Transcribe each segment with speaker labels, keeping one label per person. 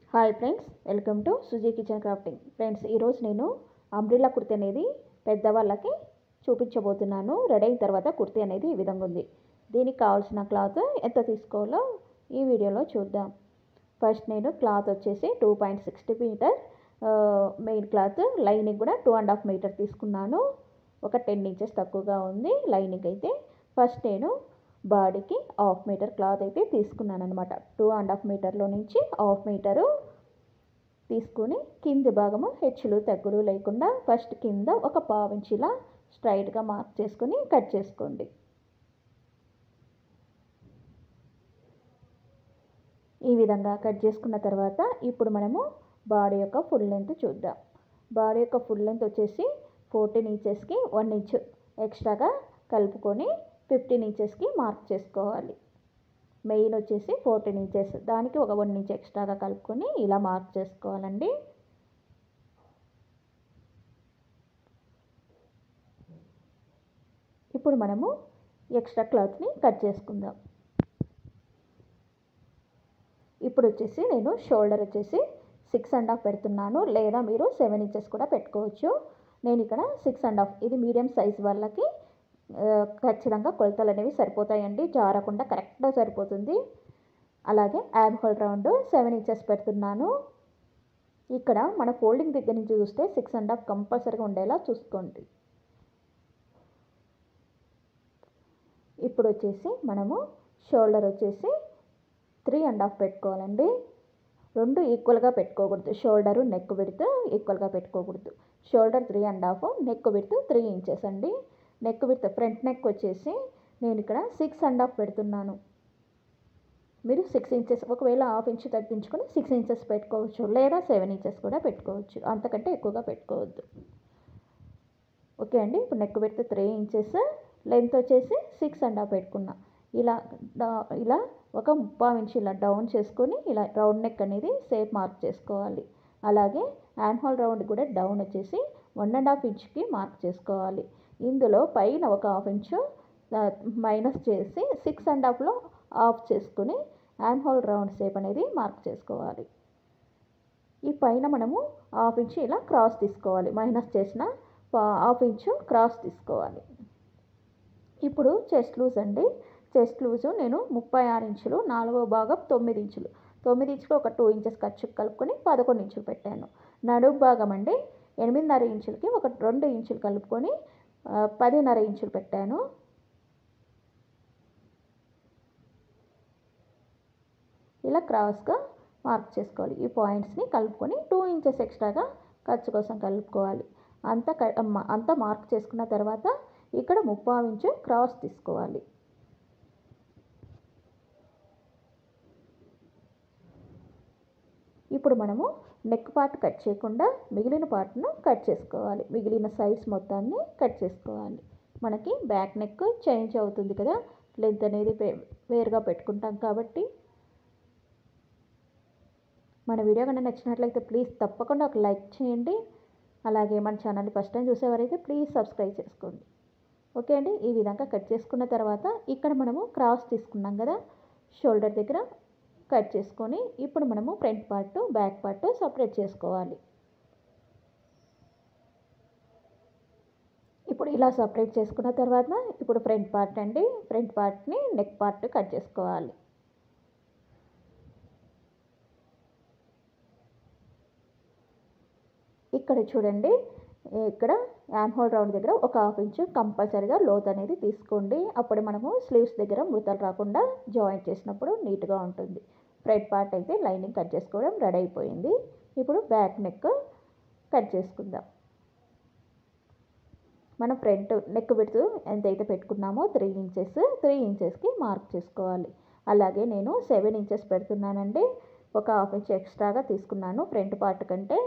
Speaker 1: hi friends welcome to Suji kitchen crafting friends ఈరోజు నేను umbrella kurti అనేది పెద్దవాళ్ళకి చూపించబోతున్నాను రెడీ అయిన తర్వాత కుర్తి అనేది ఈ విధంగా ఉంది దీనికి కావాల్సిన క్లాత్ ఎంత తీసుకోవాలో ఈ వీడియోలో చూద్దాం ఫస్ట్ నేను క్లాత్ వచ్చేసి two point sixty meter main cloth lining కూడా టూ అండ్ హాఫ్ మీటర్ తీసుకున్నాను ఒక టెన్ ఇంచెస్ తక్కువగా ఉంది లైనింగ్ అయితే ఫస్ట్ నేను బాడీకి హాఫ్ మీటర్ క్లాత్ అయితే తీసుకున్నాను అనమాట టూ అండ్ హాఫ్ మీటర్లో నుంచి హాఫ్ మీటరు తీసుకుని కింది భాగము హెచ్చులు తగ్గులు లేకుండా ఫస్ట్ కింద ఒక పావించిలా స్ట్రైట్గా మార్క్ చేసుకొని కట్ చేసుకోండి ఈ విధంగా కట్ చేసుకున్న తర్వాత ఇప్పుడు మనము బాడీ యొక్క ఫుల్ లెంత్ చూద్దాం బాడీ యొక్క ఫుల్ లెంత్ వచ్చేసి ఫోర్టీన్ ఇంచెస్కి వన్ ఇంచ్ ఎక్స్ట్రాగా కలుపుకొని ఫిఫ్టీన్ ఇంచెస్కి మార్క్ చేసుకోవాలి మెయిన్ వచ్చేసి ఫోర్టీన్ ఇంచెస్ దానికి ఒక వన్ ఇంచ్ ఎక్స్ట్రాగా కలుపుకొని ఇలా మార్క్ చేసుకోవాలండి ఇప్పుడు మనము ఎక్స్ట్రా క్లాత్ని కట్ చేసుకుందాం ఇప్పుడు వచ్చేసి నేను షోల్డర్ వచ్చేసి సిక్స్ అండ్ హాఫ్ పెడుతున్నాను లేదా మీరు సెవెన్ ఇంచెస్ కూడా పెట్టుకోవచ్చు నేను ఇక్కడ సిక్స్ అండ్ హాఫ్ ఇది మీడియం సైజ్ వాళ్ళకి ఖచ్చితంగా కొలతలు అనేవి సరిపోతాయండి జారకుండా కరెక్ట్గా సరిపోతుంది అలాగే యాబ్ హోల్ రౌండ్ సెవెన్ ఇంచెస్ పెడుతున్నాను ఇక్కడ మన ఫోల్డింగ్ దగ్గర నుంచి చూస్తే సిక్స్ అండ్ హాఫ్ కంపల్సరీగా ఉండేలా చూసుకోండి ఇప్పుడు వచ్చేసి మనము షోల్డర్ వచ్చేసి త్రీ అండ్ హాఫ్ పెట్టుకోవాలండి రెండు ఈక్వల్గా పెట్టుకోకూడదు షోల్డరు నెక్ విడుతూ ఈక్వల్గా పెట్టుకోకూడదు shoulder three and half neck విడుతూ త్రీ ఇంచెస్ అండి నెక్ విత్ ఫ్రంట్ నెక్ వచ్చేసి నేను ఇక్కడ సిక్స్ అండ్ హాఫ్ పెడుతున్నాను మీరు సిక్స్ ఇంచెస్ ఒకవేళ హాఫ్ ఇంచ్ తగ్గించుకొని సిక్స్ ఇంచెస్ పెట్టుకోవచ్చు లేదా సెవెన్ ఇంచెస్ కూడా పెట్టుకోవచ్చు అంతకంటే ఎక్కువగా పెట్టుకోవద్దు ఓకే అండి ఇప్పుడు నెక్ పెడితే త్రీ ఇంచెస్ లెంత్ వచ్చేసి సిక్స్ అండ్ హాఫ్ పెట్టుకున్నా ఇలా ఇలా ఒక ముప్పావు ఇంచ్ ఇలా డౌన్ చేసుకొని ఇలా రౌండ్ నెక్ అనేది సేప్ మార్క్ చేసుకోవాలి అలాగే హ్యాండ్ హోల్ రౌండ్ కూడా డౌన్ వచ్చేసి వన్ అండ్ హాఫ్ ఇంచ్కి మార్క్ చేసుకోవాలి ఇందులో పైన ఒక హాఫ్ ఇంచు మైనస్ చేసి సిక్స్ అండ్ హాఫ్లో ఆఫ్ చేసుకుని హ్యాండ్ హోల్ రౌండ్ షేప్ అనేది మార్క్ చేసుకోవాలి ఈ పైన మనము హాఫ్ ఇంచ్ ఇలా క్రాస్ తీసుకోవాలి మైనస్ చేసిన హాఫ్ ఇంచు క్రాస్ తీసుకోవాలి ఇప్పుడు చెస్ట్ లూజ్ అండి చెస్ట్ లూజు నేను ముప్పై ఆరు ఇంచులు నాలుగో భాగం తొమ్మిది ఇంచులు తొమ్మిది ఇంచులు ఒక టూ ఇంచెస్ ఖర్చు కలుపుకొని పదకొండు ఇంచులు పెట్టాను నడుము భాగం అండి ఎనిమిదిన్నర ఇంచులకి ఒక రెండు ఇంచులు కలుపుకొని పదిన్నర ఇంచులు పెట్టాను ఇలా క్రాస్గా మార్క్ చేసుకోవాలి ఈ పాయింట్స్ని కలుపుకొని టూ ఇంచెస్ ఎక్స్ట్రాగా ఖర్చు కోసం కలుపుకోవాలి అంతా అంతా మార్క్ చేసుకున్న తర్వాత ఇక్కడ ముప్పావు ఇంచు క్రాస్ తీసుకోవాలి ఇప్పుడు మనము నెక్ పార్ట్ కట్ చేయకుండా మిగిలిన పార్ట్ను కట్ చేసుకోవాలి మిగిలిన సైజ్ మొత్తాన్ని కట్ చేసుకోవాలి మనకి బ్యాక్ నెక్ చేంజ్ అవుతుంది కదా లెంత్ అనేది వేరుగా పెట్టుకుంటాం కాబట్టి మన వీడియో కన్నా నచ్చినట్లయితే ప్లీజ్ తప్పకుండా ఒక లైక్ చేయండి అలాగే మన ఛానల్ని ఫస్ట్ టైం చూసేవారైతే ప్లీజ్ సబ్స్క్రైబ్ చేసుకోండి ఓకే అండి ఈ విధంగా కట్ చేసుకున్న తర్వాత ఇక్కడ మనము క్రాస్ తీసుకున్నాం కదా షోల్డర్ దగ్గర కట్ చేసుకొని ఇప్పుడు మనము front part back part separate చేసుకోవాలి ఇప్పుడు ఇలా సపరేట్ చేసుకున్న తర్వాత ఇప్పుడు ఫ్రంట్ పార్ట్ అండి ఫ్రంట్ పార్ట్ని నెక్ పార్ట్ కట్ చేసుకోవాలి ఇక్కడ చూడండి ఇక్కడ యామ్ హోల్ రౌండ్ దగ్గర ఒక హాఫ్ ఇంచు కంపల్సరీగా లోత్ అనేది తీసుకోండి అప్పుడు మనము స్లీవ్స్ దగ్గర మృతలు రాకుండా జాయింట్ చేసినప్పుడు నీట్గా ఉంటుంది ఫ్రంట్ పార్ట్ అయితే లైనింగ్ కట్ చేసుకోవడం రెడీ అయిపోయింది ఇప్పుడు బ్యాక్ నెక్ కట్ చేసుకుందాం మనం ఫ్రంట్ నెక్ పెడుతూ ఎంతైతే పెట్టుకున్నామో త్రీ ఇంచెస్ త్రీ ఇంచెస్కి మార్క్ చేసుకోవాలి అలాగే నేను సెవెన్ ఇంచెస్ పెడుతున్నానండి ఒక హాఫ్ ఇంచ్ ఎక్స్ట్రాగా తీసుకున్నాను ఫ్రంట్ పార్ట్ కంటే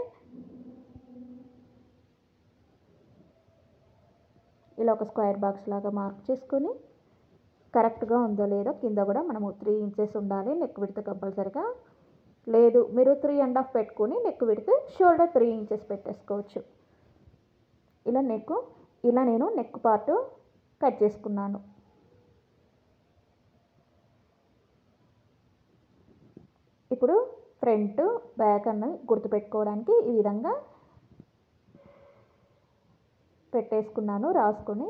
Speaker 1: ఇలా ఒక స్క్వేర్ బాక్స్ లాగా మార్క్ చేసుకొని కరెక్ట్గా ఉందో లేదో కింద కూడా మనము త్రీ ఇంచెస్ ఉండాలి నెక్ విడితే కంపల్సరిగా లేదు మీరు త్రీ అండ్ హాఫ్ పెట్టుకొని నెక్ విడితే షోల్డర్ త్రీ ఇంచెస్ పెట్టేసుకోవచ్చు ఇలా నెక్ ఇలా నేను నెక్ పార్ట్ కట్ చేసుకున్నాను ఇప్పుడు ఫ్రంట్ బ్యాక్ అన్నది గుర్తుపెట్టుకోవడానికి ఈ విధంగా పెట్టేసుకున్నాను రాసుకొని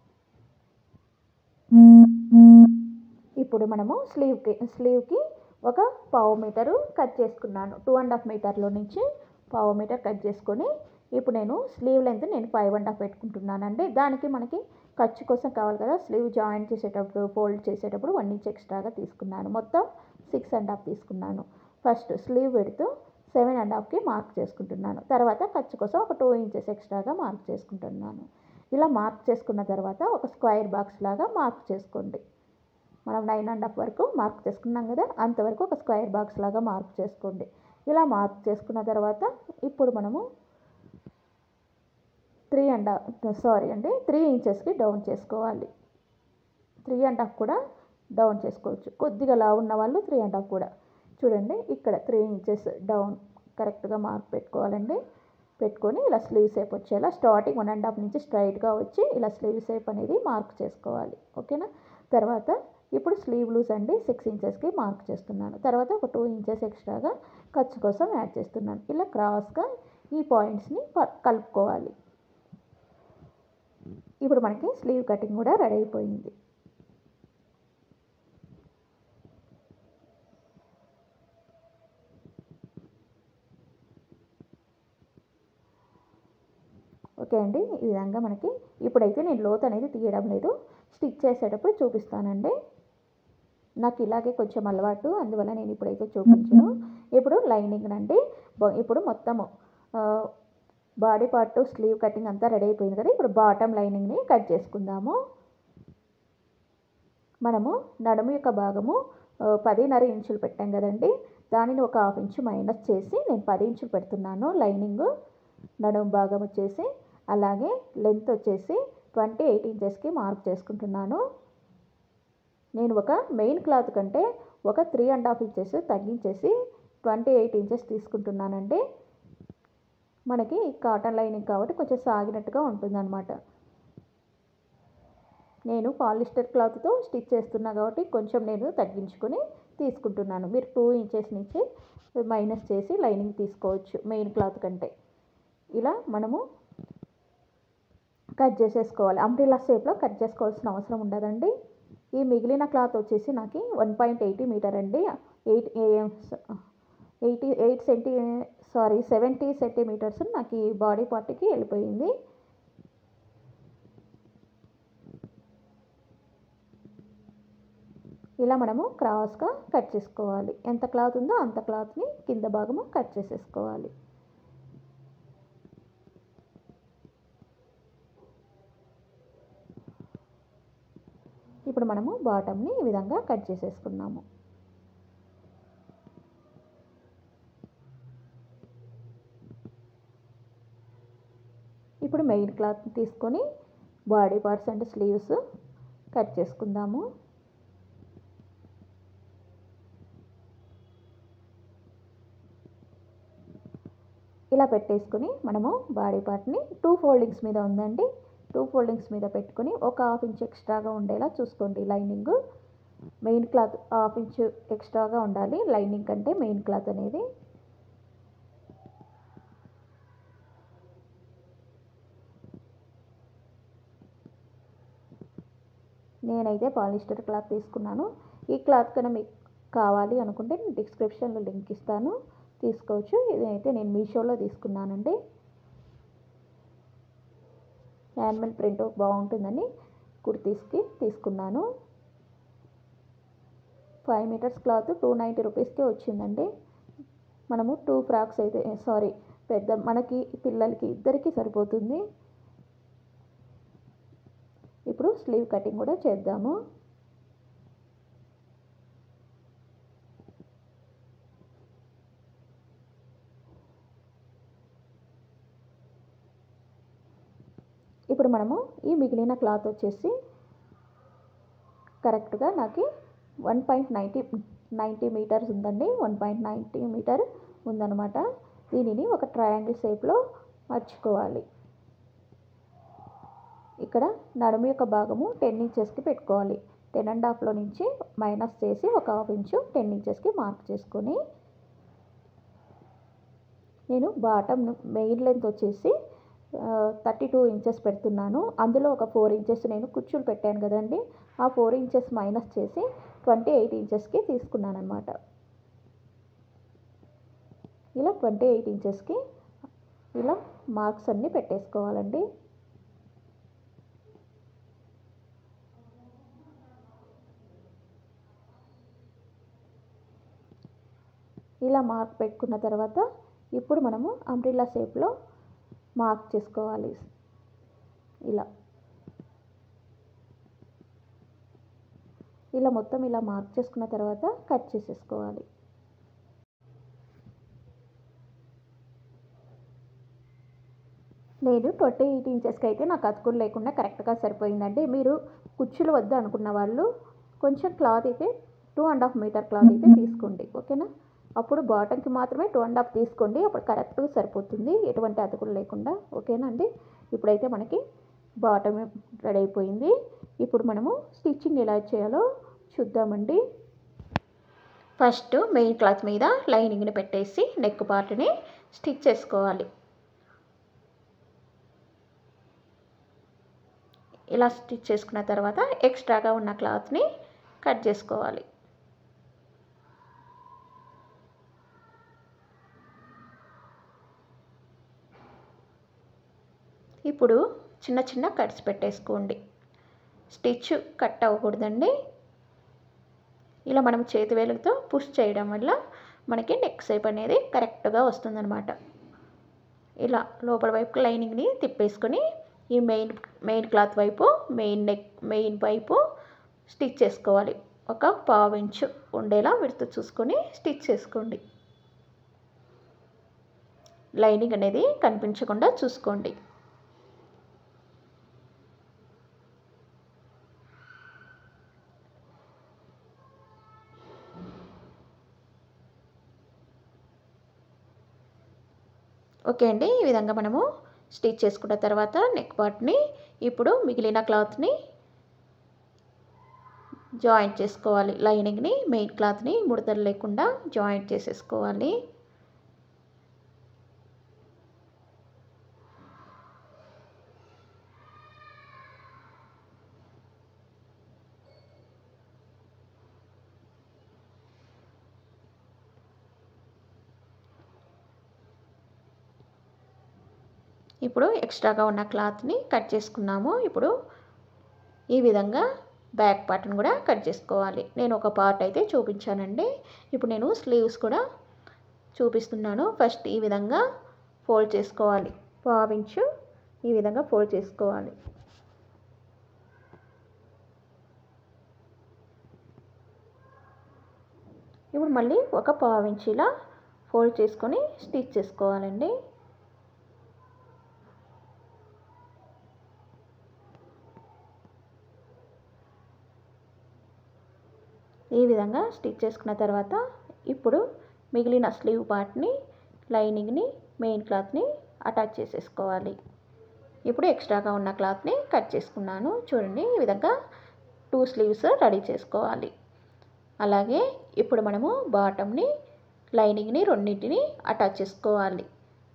Speaker 1: ఇప్పుడు మనము స్లీవ్కి స్లీవ్కి ఒక పావు మీటరు కట్ చేసుకున్నాను టూ అండ్ హాఫ్ మీటర్లో నుంచి పావు మీటర్ కట్ చేసుకొని ఇప్పుడు నేను స్లీవ్ లెంత్ నేను ఫైవ్ అండ్ హాఫ్ పెట్టుకుంటున్నానండి దానికి మనకి ఖర్చు కోసం కావాలి కదా స్లీవ్ జాయిన్ చేసేటప్పుడు ఫోల్డ్ చేసేటప్పుడు వన్ ఇంచ్ ఎక్స్ట్రాగా తీసుకున్నాను మొత్తం సిక్స్ అండ్ హాఫ్ తీసుకున్నాను ఫస్ట్ స్లీవ్ పెడుతూ సెవెన్ అండ్ హాఫ్కి మార్క్ చేసుకుంటున్నాను తర్వాత ఖర్చు కోసం ఒక టూ ఇంచెస్ ఎక్స్ట్రాగా మార్క్ చేసుకుంటున్నాను ఇలా మార్క్ చేసుకున్న తర్వాత ఒక స్క్వైర్ బాక్స్ లాగా మార్క్ చేసుకోండి మనం నైన్ అండ్ హాఫ్ వరకు మార్క్ చేసుకున్నాం కదా అంతవరకు ఒక స్క్వైర్ బాక్స్ లాగా మార్క్ చేసుకోండి ఇలా మార్క్ చేసుకున్న తర్వాత ఇప్పుడు మనము త్రీ అండ్ హాఫ్ సారీ అండి త్రీ ఇంచెస్కి డౌన్ చేసుకోవాలి త్రీ అండ్ హాఫ్ కూడా డౌన్ చేసుకోవచ్చు కొద్దిగా లా ఉన్న వాళ్ళు త్రీ అండ్ హాఫ్ కూడా చూడండి ఇక్కడ త్రీ ఇంచెస్ డౌన్ కరెక్ట్గా మార్క్ పెట్టుకోవాలండి పెట్టుకొని ఇలా స్లీవ్ షేప్ వచ్చేలా స్టార్టింగ్ వన్ అండ్ హాఫ్ నుంచి స్ట్రైట్గా వచ్చి ఇలా స్లీవ్ షేప్ అనేది మార్క్ చేసుకోవాలి ఓకేనా తర్వాత ఇప్పుడు స్లీవ్ లూజ్ అండి సిక్స్ ఇంచెస్కి మార్క్ చేస్తున్నాను తర్వాత ఒక టూ ఇంచెస్ ఎక్స్ట్రాగా ఖర్చు కోసం యాడ్ చేస్తున్నాను ఇలా క్రాస్గా ఈ పాయింట్స్ని కలుపుకోవాలి ఇప్పుడు మనకి స్లీవ్ కటింగ్ కూడా రెడీ అయిపోయింది ఓకే అండి ఈ విధంగా మనకి ఇప్పుడైతే నేను లోత్ అనేది తీయడం లేదు స్టిచ్ చేసేటప్పుడు చూపిస్తానండి నాకు ఇలాగే కొంచెం అలవాటు అందువల్ల నేను ఇప్పుడైతే చూపించను ఇప్పుడు లైనింగ్ అండి ఇప్పుడు మొత్తము బాడీ పార్ట్ స్లీవ్ కటింగ్ అంతా రెడీ అయిపోయింది కదా ఇప్పుడు బాటమ్ లైనింగ్ని కట్ చేసుకుందాము మనము నడుము యొక్క భాగము పదిన్నర ఇంచులు పెట్టాం కదండి దానిని ఒక హాఫ్ ఇంచు మైనస్ చేసి నేను పది ఇంచులు పెడుతున్నాను లైనింగ్ నడుము భాగం వచ్చేసి అలాగే లెంత్ వచ్చేసి ట్వంటీ ఎయిట్ ఇంచెస్కి మార్క్ చేసుకుంటున్నాను నేను ఒక మెయిన్ క్లాత్ కంటే ఒక త్రీ అండ్ హాఫ్ ఇంచెస్ తగ్గించేసి ట్వంటీ ఎయిట్ ఇంచెస్ తీసుకుంటున్నానండి మనకి కాటన్ లైనింగ్ కాబట్టి కొంచెం సాగినట్టుగా ఉంటుందన్నమాట నేను పాలిస్టర్ క్లాత్తో స్టిచ్ చేస్తున్నా కాబట్టి కొంచెం నేను తగ్గించుకొని తీసుకుంటున్నాను మీరు టూ ఇంచెస్ నుంచి మైనస్ చేసి లైనింగ్ తీసుకోవచ్చు మెయిన్ క్లాత్ కంటే ఇలా మనము కట్ చేసేసుకోవాలి అంబ్రిల్లా షేప్లో కట్ చేసుకోవాల్సిన అవసరం ఉండదండి ఈ మిగిలిన క్లాత్ వచ్చేసి నాకు వన్ పాయింట్ ఎయిటీ మీటర్ అండి eight eighty eight centi sorry seventy centimeters నాకు ఈ బాడీ పార్ట్కి వెళ్ళిపోయింది ఇలా మనము క్రాస్గా కట్ చేసుకోవాలి ఎంత క్లాత్ ఉందో అంత క్లాత్ని కింద భాగము కట్ చేసేసుకోవాలి ఇప్పుడు మనము బాటమ్ని ఈ విధంగా కట్ చేసేసుకున్నాము ఇప్పుడు మెయిన్ క్లాత్ తీసుకొని body parts and sleeves cut చేసుకుందాము ఇలా పెట్టేసుకొని మనము బాడీ పార్ట్ని టూ ఫోల్డింగ్స్ మీద ఉందండి టూ ఫోల్డింగ్స్ మీద పెట్టుకొని ఒక హాఫ్ ఇంచ్ ఎక్స్ట్రాగా ఉండేలా చూసుకోండి lining main cloth half inch ఎక్స్ట్రాగా ఉండాలి లైనింగ్ కంటే మెయిన్ క్లాత్ అనేది నేనైతే పాలిస్టర్ క్లాత్ తీసుకున్నాను ఈ క్లాత్ కన్నా మీకు కావాలి అనుకుంటే నేను డిస్క్రిప్షన్లో లింక్ ఇస్తాను తీసుకోవచ్చు ఇదైతే నేను మీషోలో తీసుకున్నానండి యానిమల్ ప్రింట్ బాగుంటుందని కుర్తీస్కి తీసుకున్నాను five meters cloth two ninety రూపీస్కే వచ్చిందండి మనము టూ ఫ్రాక్స్ అయితే సారీ పెద్ద మనకి పిల్లలకి ఇద్దరికి సరిపోతుంది ఇప్పుడు స్లీవ్ కటింగ్ కూడా చేద్దాము ఇప్పుడు మనము ఈ మిగిలిన క్లాత్ వచ్చేసి కరెక్ట్గా నాకు one point ninety ninety meters ఉందండి వన్ పాయింట్ నైంటీ మీటర్ ఉందన్నమాట దీనిని ఒక ట్రయాంగిల్ షేప్లో మర్చుకోవాలి ఇక్కడ నడుము యొక్క భాగము టెన్ ఇంచెస్కి పెట్టుకోవాలి టెన్ అండ్ హాఫ్లో నుంచి మైనస్ చేసి ఒక హాఫ్ ఇంచు టెన్ ఇంచెస్కి మార్క్ చేసుకొని నేను బాటమ్ మెయిన్ లెంత్ వచ్చేసి థర్టీ టూ ఇంచెస్ పెడుతున్నాను అందులో ఒక ఫోర్ ఇంచెస్ నేను కుచ్చులు పెట్టాను కదండి ఆ ఫోర్ ఇంచెస్ మైనస్ చేసి ట్వంటీ ఎయిట్ ఇంచెస్కి తీసుకున్నాను అనమాట ఇలా ట్వంటీ ఎయిట్ ఇంచెస్కి ఇలా మార్క్స్ అన్నీ పెట్టేసుకోవాలండి ఇలా మార్క్ పెట్టుకున్న తర్వాత ఇప్పుడు మనము అంబ్రిల్లా షేప్లో మార్క్ చేసుకోవాలి ఇలా ఇలా మొత్తం ఇలా మార్క్ చేసుకున్న తర్వాత కట్ చేసేసుకోవాలి నేను ట్వంటీ ఎయిట్ ఇంచెస్కి అయితే నాకు అతుకులు లేకుండా కరెక్ట్గా సరిపోయిందండి మీరు కుచ్చులు వద్దు అనుకున్న వాళ్ళు కొంచెం క్లాత్ అయితే two and half meter cloth అయితే తీసుకోండి ఓకేనా అప్పుడు బాటమ్కి మాత్రమే టూ అండ్ హాఫ్ తీసుకోండి అప్పుడు కరెక్ట్గా సరిపోతుంది ఎటువంటి అతుకులు లేకుండా ఓకేనా అండి ఇప్పుడైతే మనకి బాటమ్ రెడీ అయిపోయింది ఇప్పుడు మనము స్టిచ్చింగ్ ఎలా చేయాలో చూద్దామండి ఫస్ట్ మెయిన్ క్లాత్ మీద లైనింగ్ని పెట్టేసి నెక్ పార్ట్ని స్టిచ్ చేసుకోవాలి ఇలా స్టిచ్ చేసుకున్న తర్వాత ఎక్స్ట్రాగా ఉన్న క్లాత్ని కట్ చేసుకోవాలి ఇప్పుడు చిన్న చిన్న కట్స్ పెట్టేసుకోండి స్టిచ్ కట్ అవ్వకూడదండి ఇలా మనం చేతి వేలుతో పుష్ చేయడం వల్ల మనకి నెక్ షేప్ అనేది కరెక్ట్గా వస్తుందన్నమాట ఇలా లోపల వైపు లైనింగ్ని తిప్పేసుకొని ఈ మెయిన్ మెయిన్ క్లాత్ వైపు మెయిన్ నెక్ మెయిన్ వైపు స్టిచ్ చేసుకోవాలి ఒక పావు ఇంచు ఉండేలా విడత చూసుకొని స్టిచ్ చేసుకోండి లైనింగ్ అనేది కనిపించకుండా చూసుకోండి ఓకే అండి ఈ విధంగా మనము స్టిచ్ చేసుకున్న తర్వాత నెక్ పార్ట్ని ఇప్పుడు మిగిలిన క్లాత్ని జాయింట్ చేసుకోవాలి లైనింగ్ని మెయిన్ క్లాత్ని ముడతలు లేకుండా జాయింట్ చేసేసుకోవాలి ఇప్పుడు ఎక్స్ట్రాగా ఉన్న క్లాత్ని కట్ చేసుకున్నాము ఇప్పుడు ఈ విధంగా బ్యాక్ పార్ట్ని కూడా కట్ చేసుకోవాలి నేను ఒక పార్ట్ అయితే చూపించానండి ఇప్పుడు నేను స్లీవ్స్ కూడా చూపిస్తున్నాను ఫస్ట్ ఈ విధంగా ఫోల్డ్ చేసుకోవాలి పావించు ఈ విధంగా ఫోల్డ్ చేసుకోవాలి ఇప్పుడు మళ్ళీ ఒక పావించిలా ఫోల్డ్ చేసుకొని స్టిచ్ చేసుకోవాలండి ఈ విధంగా స్టిచ్ చేసుకున్న తర్వాత ఇప్పుడు మిగిలిన స్లీవ్ పార్ట్ని లైనింగ్ని మెయిన్ క్లాత్ని అటాచ్ చేసేసుకోవాలి ఇప్పుడు ఎక్స్ట్రాగా ఉన్న క్లాత్ని కట్ చేసుకున్నాను చూడండి ఈ విధంగా టూ స్లీవ్స్ రెడీ చేసుకోవాలి అలాగే ఇప్పుడు మనము బాటమ్ని లైనింగ్ని రెండింటిని అటాచ్ చేసుకోవాలి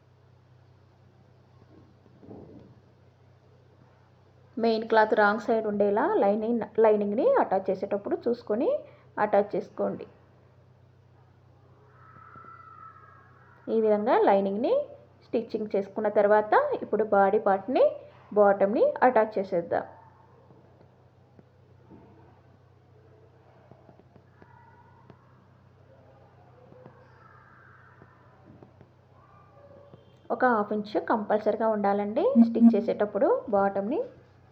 Speaker 1: మెయిన్ క్లాత్ రాంగ్ సైడ్ ఉండేలా లైనింగ్ లైనింగ్ని అటాచ్ చేసేటప్పుడు చూసుకొని అటాచ్ చేసుకోండి ఈ విధంగా లైనింగ్ని స్టిచ్చింగ్ చేసుకున్న తర్వాత ఇప్పుడు బాడీ పార్ట్ని బాటమ్ని అటాచ్ చేసేద్దాం ఒక హాఫ్ ఇంచ్ కంపల్సరీగా ఉండాలండి స్టిచ్ చేసేటప్పుడు బాటమ్ని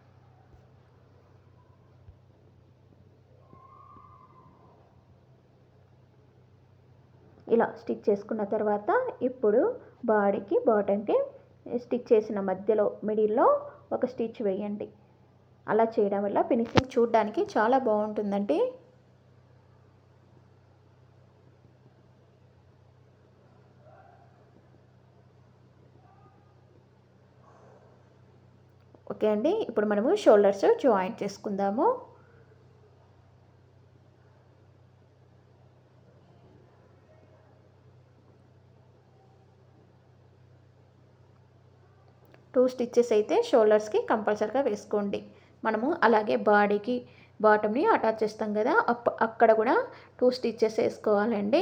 Speaker 1: ఇలా స్టిచ్ చేసుకున్న తర్వాత ఇప్పుడు బాడీకి బాటమ్కి స్టిచ్ చేసిన మధ్యలో మిడిల్లో ఒక స్టిచ్ వేయండి అలా చేయడం వల్ల ఫినిషింగ్ చూడడానికి చాలా బాగుంటుందండి ఓకే అండి ఇప్పుడు మనము షోల్డర్స్ జాయింట్ చేసుకుందాము టూ స్టిచ్చెస్ అయితే షోల్డర్స్కి కంపల్సరీగా వేసుకోండి మనము అలాగే బాడీకి బాటమ్ని అటాచ్ చేస్తాం కదా అప్ అక్కడ కూడా టూ స్టిచ్చెస్ వేసుకోవాలండి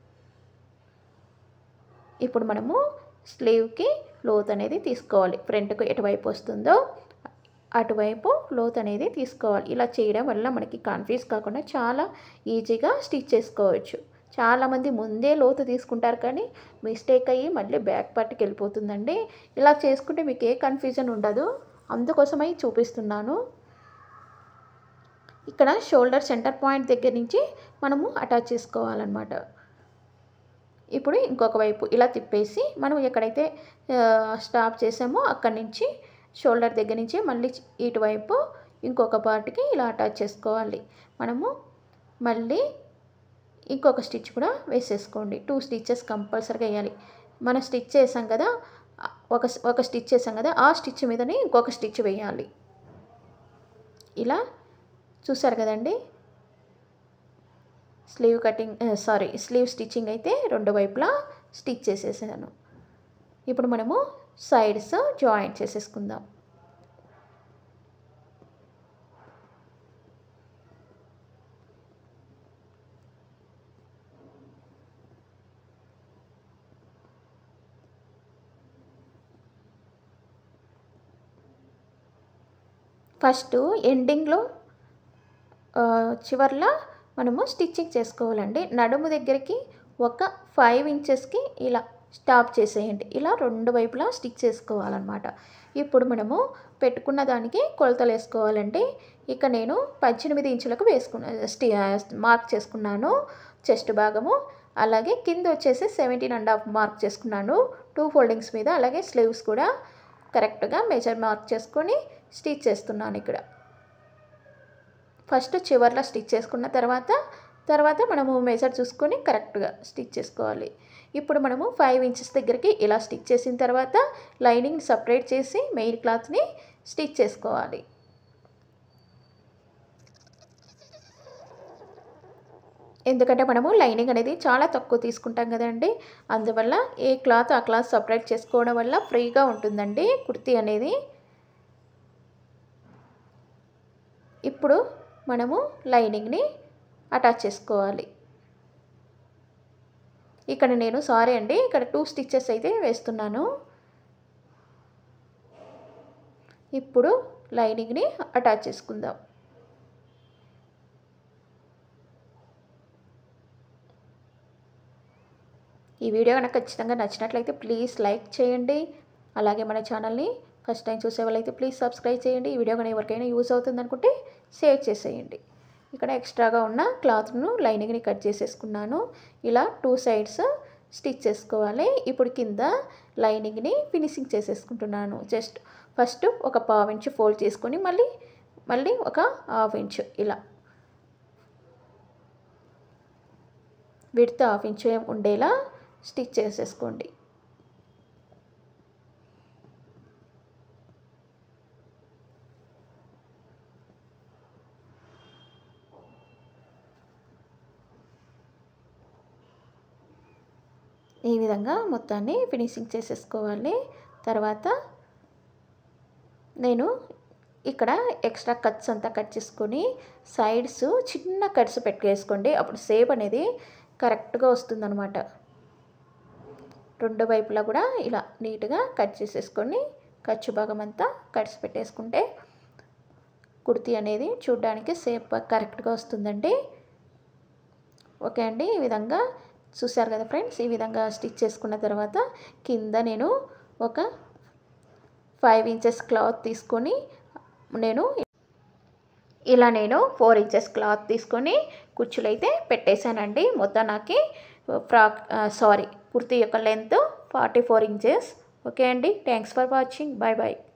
Speaker 1: ఇప్పుడు మనము స్లీవ్కి లోత్ అనేది తీసుకోవాలి ఫ్రంట్కు ఎటువైపు వస్తుందో అటువైపు లోత్ అనేది తీసుకోవాలి ఇలా చేయడం వల్ల మనకి కన్ఫ్యూజ్ కాకుండా చాలా ఈజీగా స్టిచ్ చేసుకోవచ్చు చాలామంది ముందే లోతు తీసుకుంటారు కానీ మిస్టేక్ అయ్యి మళ్ళీ బ్యాక్ పార్ట్కి వెళ్ళిపోతుందండి ఇలా చేసుకుంటే మీకు ఏ కన్ఫ్యూజన్ ఉండదు అందుకోసమై చూపిస్తున్నాను ఇక్కడ షోల్డర్ సెంటర్ పాయింట్ దగ్గర నుంచి మనము అటాచ్ చేసుకోవాలన్నమాట ఇప్పుడు ఇంకొక వైపు ఇలా తిప్పేసి మనం ఎక్కడైతే స్టాప్ చేసామో అక్కడి నుంచి షోల్డర్ దగ్గర నుంచి మళ్ళీ ఇటువైపు ఇంకొక పార్ట్కి ఇలా అటాచ్ చేసుకోవాలి మనము మళ్ళీ ఇంకొక స్టిచ్ కూడా వేసేసుకోండి టూ స్టిచ్చెస్ కంపల్సరీగా వేయాలి మనం స్టిచ్ చేసాం కదా ఒక ఒక స్టిచ్ చేసాం కదా ఆ స్టిచ్ మీదనే ఇంకొక స్టిచ్ వేయాలి ఇలా చూసారు కదండి sleeve cutting sorry sleeve stitching అయితే రెండు వైపులా స్టిచ్ చేసేసాను ఇప్పుడు మనము సైడ్స్ జాయింట్ చేసేసుకుందాం ఫస్ట్ ఎండింగ్లో చివర్లో మనము స్టిచ్చింగ్ చేసుకోవాలండి నడుము దగ్గరికి ఒక ఫైవ్ ఇంచెస్కి ఇలా స్టాప్ చేసేయండి ఇలా రెండు వైపులా స్టిచ్ చేసుకోవాలన్నమాట ఇప్పుడు మనము పెట్టుకున్న దానికి కొలతలు వేసుకోవాలండి ఇక నేను పద్దెనిమిది ఇంచులకు వేసుకున్నా స్టి మార్క్ చేసుకున్నాను చెస్ట్ భాగము అలాగే కింద వచ్చేసి సెవెంటీన్ అండ్ హాఫ్ మార్క్ చేసుకున్నాను టూ ఫోల్డింగ్స్ మీద అలాగే స్లీవ్స్ కూడా కరెక్ట్గా మెజర్ మార్క్ చేసుకొని స్టిచ్ చేస్తున్నాను ఇక్కడ ఫస్ట్ చివర్లో స్టిచ్ చేసుకున్న తర్వాత తర్వాత మనము మెజర్ చూసుకొని కరెక్ట్గా స్టిచ్ చేసుకోవాలి ఇప్పుడు మనము ఫైవ్ ఇంచెస్ దగ్గరికి ఇలా స్టిచ్ చేసిన తర్వాత లైనింగ్ సపరేట్ చేసి మెయిన్ క్లాత్ని స్టిచ్ చేసుకోవాలి ఎందుకంటే మనము లైనింగ్ అనేది చాలా తక్కువ తీసుకుంటాం కదండి అందువల్ల ఏ క్లాత్ ఆ క్లాత్ సపరేట్ చేసుకోవడం వల్ల ఫ్రీగా ఉంటుందండి కుర్తీ అనేది ఇప్పుడు మనము లైనింగ్ని అటాచ్ చేసుకోవాలి ఇక్కడ నేను సారీ అండి ఇక్కడ టూ స్టిచ్చెస్ అయితే వేస్తున్నాను ఇప్పుడు లైనింగ్ని అటాచ్ చేసుకుందాం ఈ వీడియో కనుక ఖచ్చితంగా నచ్చినట్లయితే ప్లీజ్ లైక్ చేయండి అలాగే మన ఛానల్ని ఫస్ట్ టైం చూసే వాళ్ళైతే ప్లీజ్ సబ్స్క్రైబ్ చేయండి ఈ వీడియో కానీ ఎవరికైనా యూజ్ అవుతుంది అనుకుంటే షేర్ చేసేయండి ఇక్కడ ఎక్స్ట్రాగా ఉన్న క్లాత్ను లైనింగ్ని కట్ చేసేసుకున్నాను ఇలా టూ సైడ్స్ స్టిచ్ చేసుకోవాలి ఇప్పుడు కింద లైనింగ్ని ఫినిషింగ్ చేసేసుకుంటున్నాను జస్ట్ ఫస్ట్ ఒక పావు ఇంచు ఫోల్డ్ చేసుకొని మళ్ళీ మళ్ళీ ఒక హాఫ్ ఇంచు ఇలా విడత హాఫ్ ఇంచు ఉండేలా స్టిచ్ చేసేసుకోండి ఈ విధంగా మొత్తాన్ని ఫినిషింగ్ చేసేసుకోవాలి తర్వాత నేను ఇక్కడ ఎక్స్ట్రా కట్స్ అంతా కట్ చేసుకొని సైడ్స్ చిన్న కట్స్ పెట్టుకేసుకోండి అప్పుడు సేప్ అనేది కరెక్ట్గా వస్తుందన్నమాట రెండు వైపులా కూడా ఇలా నీట్గా కట్ చేసేసుకొని ఖర్చు భాగం అంతా కట్స్ పెట్టేసుకుంటే కుర్తీ అనేది చూడడానికి సేప్ కరెక్ట్గా వస్తుందండి ఓకే అండి ఈ విధంగా చూసారు కదా ఫ్రెండ్స్ ఈ విధంగా స్టిచ్ చేసుకున్న తర్వాత కింద నేను ఒక ఫైవ్ ఇంచెస్ క్లాత్ తీసుకొని నేను ఇలా నేను ఫోర్ ఇంచెస్ క్లాత్ తీసుకొని కుచ్చులు అయితే పెట్టేశానండి మొత్తం నాకు ఫ్రాక్ సారీ కుర్తీ యొక్క length forty four inches okay అండి thanks for watching bye bye